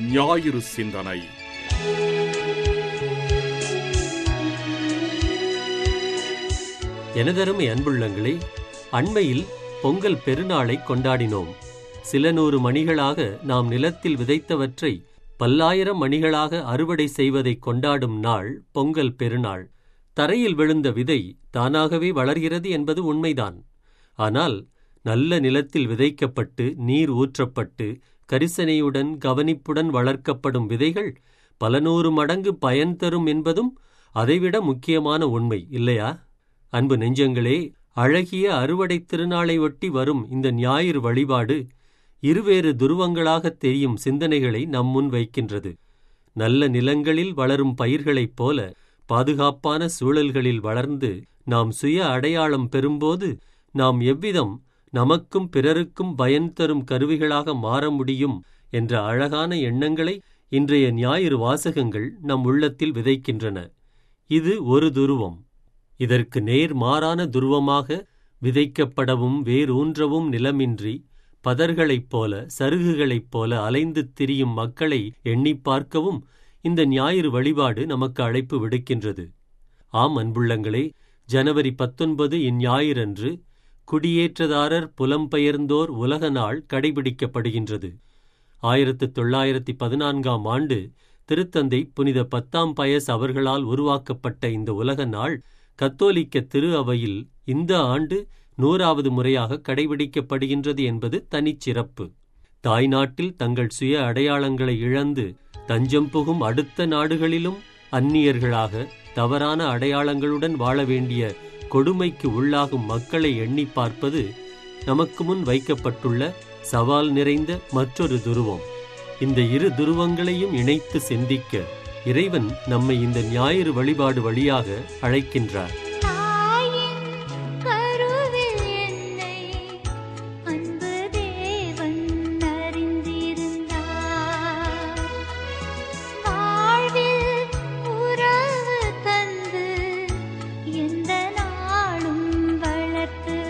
ஞாயிறு சிந்தனை எனதருமை அன்புள்ளங்களே அண்மையில் பொங்கல் பெருநாளை கொண்டாடினோம் சில நூறு மணிகளாக நாம் நிலத்தில் விதைத்தவற்றை பல்லாயிரம் மணிகளாக அறுவடை செய்வதை கொண்டாடும் நாள் பொங்கல் பெருநாள் தரையில் விழுந்த விதை தானாகவே வளர்கிறது என்பது உண்மைதான் ஆனால் நல்ல நிலத்தில் விதைக்கப்பட்டு நீர் ஊற்றப்பட்டு கரிசனையுடன் கவனிப்புடன் வளர்க்கப்படும் விதைகள் பல நூறு மடங்கு பயன் தரும் என்பதும் அதைவிட முக்கியமான உண்மை இல்லையா அன்பு நெஞ்சங்களே அழகிய அறுவடை திருநாளை ஒட்டி வரும் இந்த ஞாயிறு வழிபாடு இருவேறு துருவங்களாகத் தெரியும் சிந்தனைகளை நம் முன் வைக்கின்றது நல்ல நிலங்களில் வளரும் பயிர்களைப் போல பாதுகாப்பான சூழல்களில் வளர்ந்து நாம் சுய அடையாளம் பெறும்போது நாம் எவ்விதம் நமக்கும் பிறருக்கும் பயன் தரும் கருவிகளாக மாற முடியும் என்ற அழகான எண்ணங்களை இன்றைய ஞாயிறு வாசகங்கள் நம் உள்ளத்தில் விதைக்கின்றன இது ஒரு துருவம் இதற்கு நேர் மாறான துருவமாக விதைக்கப்படவும் வேரூன்றவும் நிலமின்றி பதர்களைப் போல சருகுகளைப் போல அலைந்து திரியும் மக்களை எண்ணிப் பார்க்கவும் இந்த ஞாயிறு வழிபாடு நமக்கு அழைப்பு விடுக்கின்றது ஆம் அன்புள்ளங்களே ஜனவரி பத்தொன்பது இந்ஞாயிறன்று குடியேற்றதாரர் புலம்பெயர்ந்தோர் உலக நாள் கடைபிடிக்கப்படுகின்றது ஆயிரத்து தொள்ளாயிரத்தி பதினான்காம் ஆண்டு திருத்தந்தை புனித பத்தாம் பயஸ் அவர்களால் உருவாக்கப்பட்ட இந்த உலக நாள் கத்தோலிக்க திரு அவையில் இந்த ஆண்டு நூறாவது முறையாக கடைபிடிக்கப்படுகின்றது என்பது தனிச்சிறப்பு தாய்நாட்டில் தங்கள் சுய அடையாளங்களை இழந்து தஞ்சம் புகும் அடுத்த நாடுகளிலும் அந்நியர்களாக தவறான அடையாளங்களுடன் வாழ வேண்டிய கொடுமைக்கு உள்ளாகும் மக்களை எண்ணி பார்ப்பது நமக்கு முன் வைக்கப்பட்டுள்ள சவால் நிறைந்த மற்றொரு துருவம் இந்த இரு துருவங்களையும் இணைத்து சிந்திக்க இறைவன் நம்மை இந்த ஞாயிறு வழிபாடு வழியாக அழைக்கின்றார் தாயின் கருவில் என்னை அன்பு தேவன் அறிந்திருந்தார் வாழ்வில் உறவு தந்து எந்த நாளும் வளர்த்து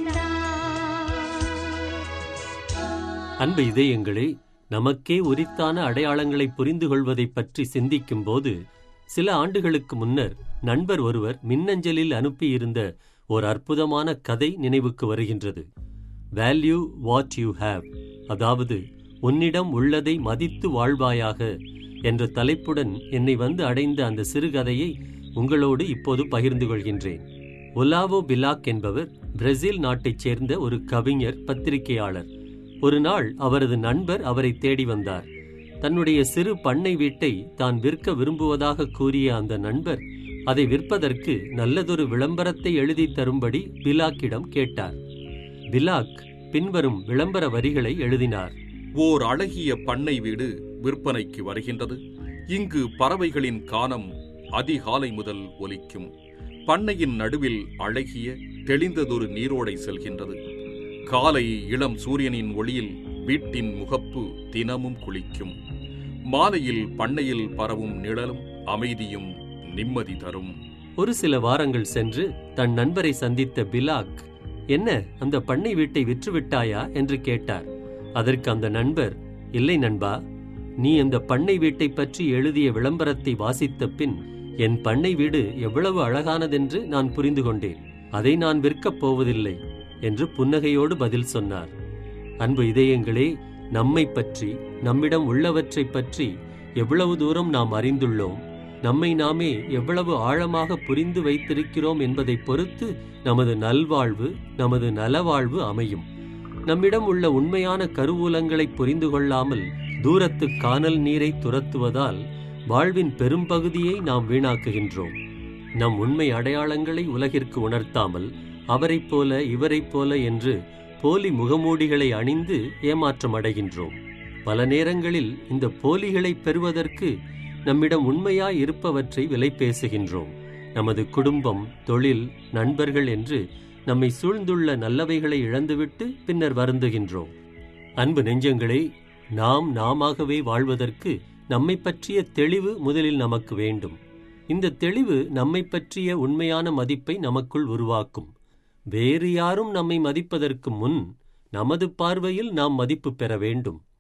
வந்தார் அன்பு இதயங்களே நமக்கே உரித்தான அடையாளங்களை புரிந்து கொள்வதைப் பற்றி சிந்திக்கும்போது சில ஆண்டுகளுக்கு முன்னர் நண்பர் ஒருவர் மின்னஞ்சலில் அனுப்பியிருந்த ஒரு அற்புதமான கதை நினைவுக்கு வருகின்றது வேல்யூ வாட் யூ ஹேவ் அதாவது உன்னிடம் உள்ளதை மதித்து வாழ்வாயாக என்ற தலைப்புடன் என்னை வந்து அடைந்த அந்த சிறுகதையை உங்களோடு இப்போது பகிர்ந்து கொள்கின்றேன் ஒலாவோ பிலாக் என்பவர் பிரேசில் நாட்டைச் சேர்ந்த ஒரு கவிஞர் பத்திரிகையாளர் ஒரு நாள் அவரது நண்பர் அவரை தேடி வந்தார் தன்னுடைய சிறு பண்ணை வீட்டை தான் விற்க விரும்புவதாக கூறிய அந்த நண்பர் அதை விற்பதற்கு நல்லதொரு விளம்பரத்தை எழுதி தரும்படி பிலாக்கிடம் கேட்டார் பிலாக் பின்வரும் விளம்பர வரிகளை எழுதினார் ஓர் அழகிய பண்ணை வீடு விற்பனைக்கு வருகின்றது இங்கு பறவைகளின் கானம் அதிகாலை முதல் ஒலிக்கும் பண்ணையின் நடுவில் அழகிய தெளிந்ததொரு நீரோடை செல்கின்றது காலை இளம் சூரியனின் ஒளியில் வீட்டின் முகப்பு தினமும் குளிக்கும் மாலையில் பண்ணையில் பரவும் நிழலும் அமைதியும் நிம்மதி தரும் ஒரு சில வாரங்கள் சென்று தன் நண்பரை சந்தித்த பிலாக் என்ன அந்த பண்ணை வீட்டை விற்றுவிட்டாயா என்று கேட்டார் அதற்கு அந்த நண்பர் இல்லை நண்பா நீ அந்த பண்ணை வீட்டை பற்றி எழுதிய விளம்பரத்தை வாசித்த பின் என் பண்ணை வீடு எவ்வளவு அழகானதென்று நான் புரிந்து கொண்டேன் அதை நான் விற்கப் போவதில்லை என்று புன்னகையோடு பதில் சொன்னார் அன்பு இதயங்களே நம்மை பற்றி நம்மிடம் உள்ளவற்றைப் பற்றி எவ்வளவு தூரம் நாம் அறிந்துள்ளோம் நம்மை நாமே எவ்வளவு ஆழமாக புரிந்து வைத்திருக்கிறோம் என்பதைப் பொறுத்து நமது நல்வாழ்வு நமது நலவாழ்வு அமையும் நம்மிடம் உள்ள உண்மையான கருவூலங்களை புரிந்து கொள்ளாமல் தூரத்து கானல் நீரை துரத்துவதால் வாழ்வின் பெரும்பகுதியை நாம் வீணாக்குகின்றோம் நம் உண்மை அடையாளங்களை உலகிற்கு உணர்த்தாமல் அவரைப் போல இவரைப் போல என்று போலி முகமூடிகளை அணிந்து ஏமாற்றம் அடைகின்றோம் பல நேரங்களில் இந்த போலிகளை பெறுவதற்கு நம்மிடம் உண்மையாய் இருப்பவற்றை விலை பேசுகின்றோம் நமது குடும்பம் தொழில் நண்பர்கள் என்று நம்மை சூழ்ந்துள்ள நல்லவைகளை இழந்துவிட்டு பின்னர் வருந்துகின்றோம் அன்பு நெஞ்சங்களே நாம் நாமாகவே வாழ்வதற்கு நம்மை பற்றிய தெளிவு முதலில் நமக்கு வேண்டும் இந்த தெளிவு நம்மை பற்றிய உண்மையான மதிப்பை நமக்குள் உருவாக்கும் வேறு யாரும் நம்மை மதிப்பதற்கு முன் நமது பார்வையில் நாம் மதிப்பு பெற வேண்டும்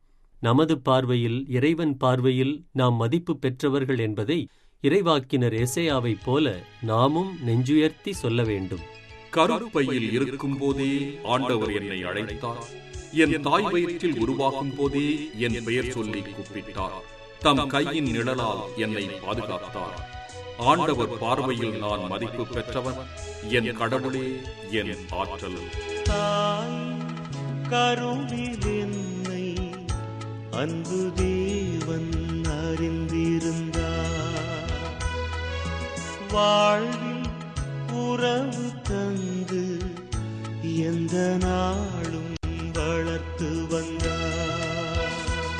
நமது பார்வையில் இறைவன் பார்வையில் நாம் மதிப்பு பெற்றவர்கள் என்பதை இறைவாக்கினர் எசேயாவைப் போல நாமும் நெஞ்சுயர்த்தி சொல்ல வேண்டும் கருப்பையில் இருக்கும் போதே ஆண்டவர் என்னை அழைத்தார் என் தாய் வயிற்றில் உருவாகும் போதே என் பெயர் சொல்லி கூப்பிட்டார் தம் கையின் நிழலால் என்னை பாதுகாத்தார் ஆண்டவர் பார்வையில் நான் மதிப்பு பெற்றவன் என் கடவுளே என் ஆற்றல் தாய் கருவில் என்னை அன்பு தேவன் அறிந்திருந்தார் வாழ்வில் உறவு தந்து எந்த நாளும் வளர்த்து வந்தார்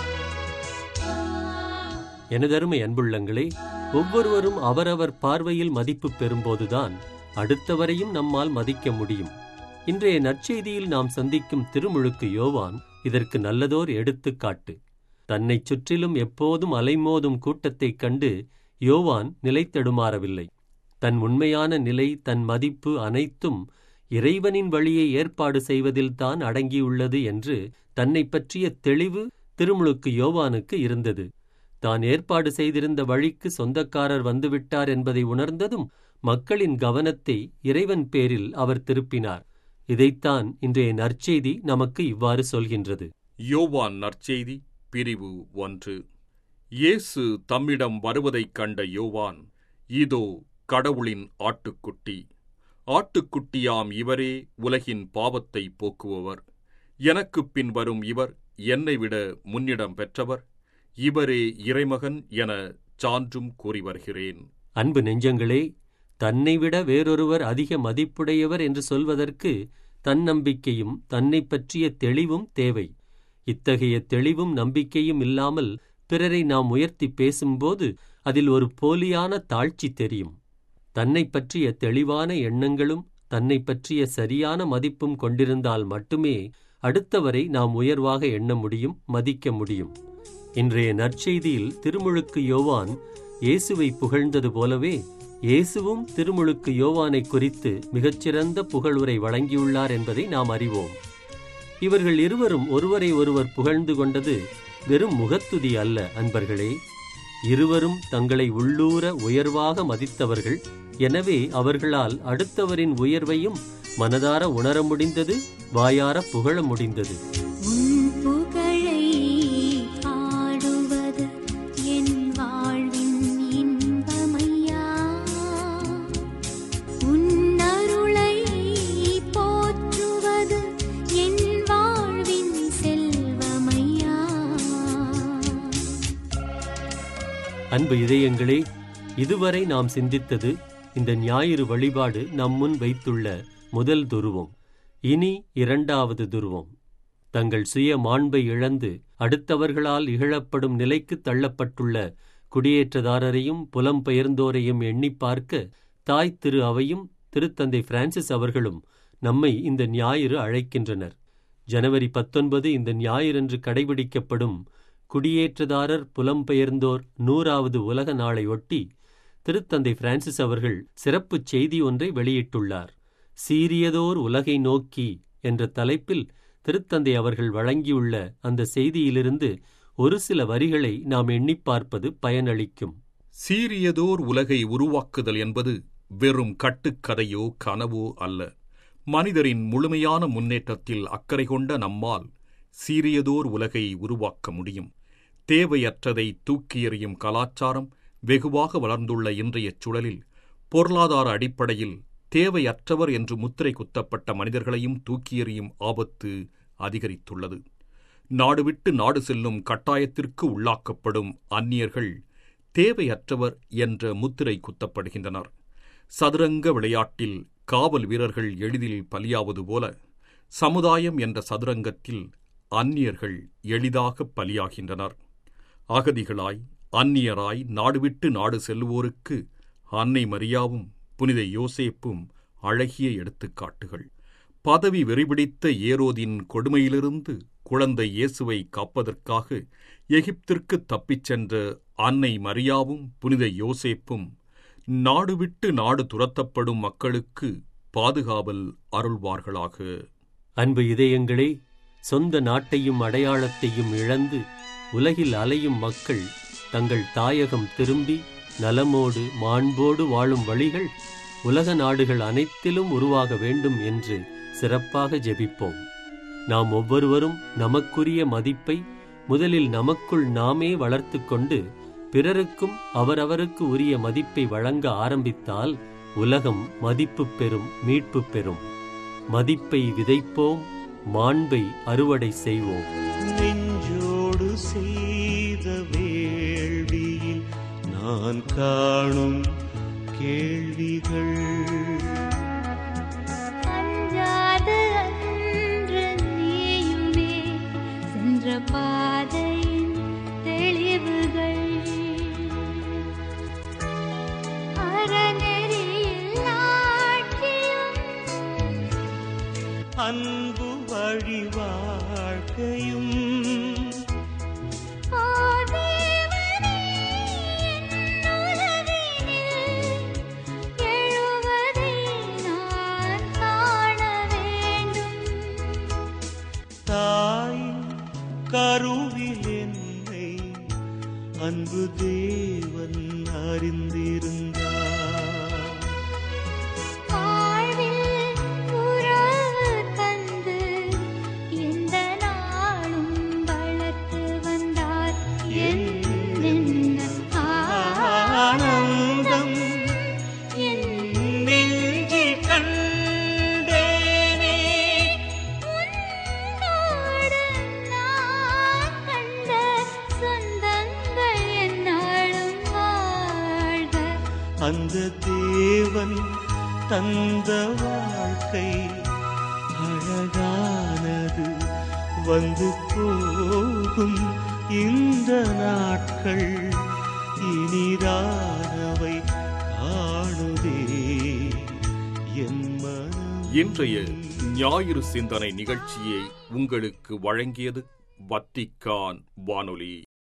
எனதருமை அன்புள்ளங்களே ஒவ்வொருவரும் அவரவர் பார்வையில் மதிப்பு பெறும்போதுதான் அடுத்தவரையும் நம்மால் மதிக்க முடியும் இன்றைய நற்செய்தியில் நாம் சந்திக்கும் திருமுழுக்கு யோவான் இதற்கு நல்லதோர் எடுத்துக்காட்டு தன்னைச் சுற்றிலும் எப்போதும் அலைமோதும் கூட்டத்தைக் கண்டு யோவான் நிலைத்தடுமாறவில்லை தன் உண்மையான நிலை தன் மதிப்பு அனைத்தும் இறைவனின் வழியை ஏற்பாடு செய்வதில்தான் அடங்கியுள்ளது என்று தன்னைப் பற்றிய தெளிவு திருமுழுக்கு யோவானுக்கு இருந்தது தான் ஏற்பாடு செய்திருந்த வழிக்கு சொந்தக்காரர் வந்துவிட்டார் என்பதை உணர்ந்ததும் மக்களின் கவனத்தை இறைவன் பேரில் அவர் திருப்பினார் இதைத்தான் இன்றைய நற்செய்தி நமக்கு இவ்வாறு சொல்கின்றது யோவான் நற்செய்தி பிரிவு ஒன்று இயேசு தம்மிடம் வருவதைக் கண்ட யோவான் இதோ கடவுளின் ஆட்டுக்குட்டி ஆட்டுக்குட்டியாம் இவரே உலகின் பாவத்தை போக்குபவர் எனக்குப் பின் வரும் இவர் என்னை விட முன்னிடம் பெற்றவர் இவரே இறைமகன் என சான்றும் கூறி வருகிறேன் அன்பு நெஞ்சங்களே தன்னை விட வேறொருவர் அதிக மதிப்புடையவர் என்று சொல்வதற்கு தன்னம்பிக்கையும் தன்னைப் பற்றிய தெளிவும் தேவை இத்தகைய தெளிவும் நம்பிக்கையும் இல்லாமல் பிறரை நாம் உயர்த்தி பேசும்போது அதில் ஒரு போலியான தாழ்ச்சி தெரியும் தன்னைப் பற்றிய தெளிவான எண்ணங்களும் தன்னைப் பற்றிய சரியான மதிப்பும் கொண்டிருந்தால் மட்டுமே அடுத்தவரை நாம் உயர்வாக எண்ண முடியும் மதிக்க முடியும் இன்றைய நற்செய்தியில் திருமுழுக்கு யோவான் இயேசுவை புகழ்ந்தது போலவே இயேசுவும் திருமுழுக்கு யோவானை குறித்து மிகச்சிறந்த புகழுரை வழங்கியுள்ளார் என்பதை நாம் அறிவோம் இவர்கள் இருவரும் ஒருவரை ஒருவர் புகழ்ந்து கொண்டது வெறும் முகத்துதி அல்ல அன்பர்களே இருவரும் தங்களை உள்ளூர உயர்வாக மதித்தவர்கள் எனவே அவர்களால் அடுத்தவரின் உயர்வையும் மனதார உணர முடிந்தது வாயார புகழ முடிந்தது உன் புகழை பாடுவது என் வாழ்வின் இன்பமையா உன் அருளை போற்றுவது என் வாழ்வின் செல்வமையா அன்பு இதயங்களே இதுவரை நாம் சிந்தித்தது இந்த ஞாயிறு வழிபாடு நம் முன் வைத்துள்ள முதல் துருவம் இனி இரண்டாவது துருவம் தங்கள் சுய மாண்பை இழந்து அடுத்தவர்களால் இகழப்படும் நிலைக்கு தள்ளப்பட்டுள்ள குடியேற்றதாரரையும் புலம்பெயர்ந்தோரையும் எண்ணி பார்க்க தாய் திரு அவையும் திருத்தந்தை பிரான்சிஸ் அவர்களும் நம்மை இந்த ஞாயிறு அழைக்கின்றனர் ஜனவரி பத்தொன்பது இந்த ஞாயிறன்று கடைபிடிக்கப்படும் குடியேற்றதாரர் புலம்பெயர்ந்தோர் நூறாவது உலக நாளையொட்டி திருத்தந்தை பிரான்சிஸ் அவர்கள் சிறப்புச் செய்தி ஒன்றை வெளியிட்டுள்ளார் சீரியதோர் உலகை நோக்கி என்ற தலைப்பில் திருத்தந்தை அவர்கள் வழங்கியுள்ள அந்த செய்தியிலிருந்து ஒரு சில வரிகளை நாம் எண்ணிப் பார்ப்பது பயனளிக்கும் சீரியதோர் உலகை உருவாக்குதல் என்பது வெறும் கட்டுக்கதையோ கனவோ அல்ல மனிதரின் முழுமையான முன்னேற்றத்தில் அக்கறை கொண்ட நம்மால் சீரியதோர் உலகை உருவாக்க முடியும் தேவையற்றதை தூக்கி எறியும் கலாச்சாரம் வெகுவாக வளர்ந்துள்ள இன்றைய சூழலில் பொருளாதார அடிப்படையில் தேவையற்றவர் என்று முத்திரை குத்தப்பட்ட மனிதர்களையும் தூக்கி எறியும் ஆபத்து அதிகரித்துள்ளது நாடு விட்டு நாடு செல்லும் கட்டாயத்திற்கு உள்ளாக்கப்படும் அந்நியர்கள் தேவையற்றவர் என்ற முத்திரை குத்தப்படுகின்றனர் சதுரங்க விளையாட்டில் காவல் வீரர்கள் எளிதில் பலியாவது போல சமுதாயம் என்ற சதுரங்கத்தில் அந்நியர்கள் எளிதாக பலியாகின்றனர் அகதிகளாய் அந்நியராய் நாடு விட்டு நாடு செல்லுவோருக்கு அன்னை மரியாவும் புனித யோசேப்பும் அழகிய எடுத்துக்காட்டுகள் பதவி வெறிபிடித்த ஏரோதின் கொடுமையிலிருந்து குழந்தை இயேசுவை காப்பதற்காக எகிப்திற்கு தப்பிச் சென்ற அன்னை மரியாவும் புனித யோசேப்பும் நாடு விட்டு நாடு துரத்தப்படும் மக்களுக்கு பாதுகாவல் அருள்வார்களாக அன்பு இதயங்களே சொந்த நாட்டையும் அடையாளத்தையும் இழந்து உலகில் அலையும் மக்கள் தங்கள் தாயகம் திரும்பி நலமோடு மாண்போடு வாழும் வழிகள் உலக நாடுகள் அனைத்திலும் உருவாக வேண்டும் என்று சிறப்பாக ஜெபிப்போம் நாம் ஒவ்வொருவரும் நமக்குரிய மதிப்பை முதலில் நமக்குள் நாமே வளர்த்து கொண்டு பிறருக்கும் அவரவருக்கு உரிய மதிப்பை வழங்க ஆரம்பித்தால் உலகம் மதிப்பு பெறும் மீட்பு பெறும் மதிப்பை விதைப்போம் மாண்பை அறுவடை செய்வோம் நெஞ்சோடு செய்த வேள்வியில் நான் காணும் கேள்விகள் அஞ்சாத அன்று நீயுமே சென்ற பாதையின் தெளிவுகள் அறநெறியில் ஆட்சியும் அன்பு வழி வாழ்க்கையும் ஓ தேவனே, என் உலகினில் எழுவதை நான் காண வேண்டும் தாய் கருவில் என்னை அன்பு தேவன் அறிந்திருந்தார் வாழ்வில் உறவு தந்து எந்த நாளும் வளர்த்து வந்தார் என்னென்ன ஆனந்தம் என் நெஞ்சில் கண்டேனே உன்னோடு நான் கண்ட சொந்தங்கள் என்னாலும் வாழ்க அந்த தேவன் தந்த வாழ்க்கை அழகானது வந்து போகும் இந்த நாட்கள் இனிதானவை காணுதே என் மனம் இன்றைய ஞாயிறு சிந்தனை நிகழ்ச்சியை உங்களுக்கு வழங்கியது வத்திக்கான் வானொலி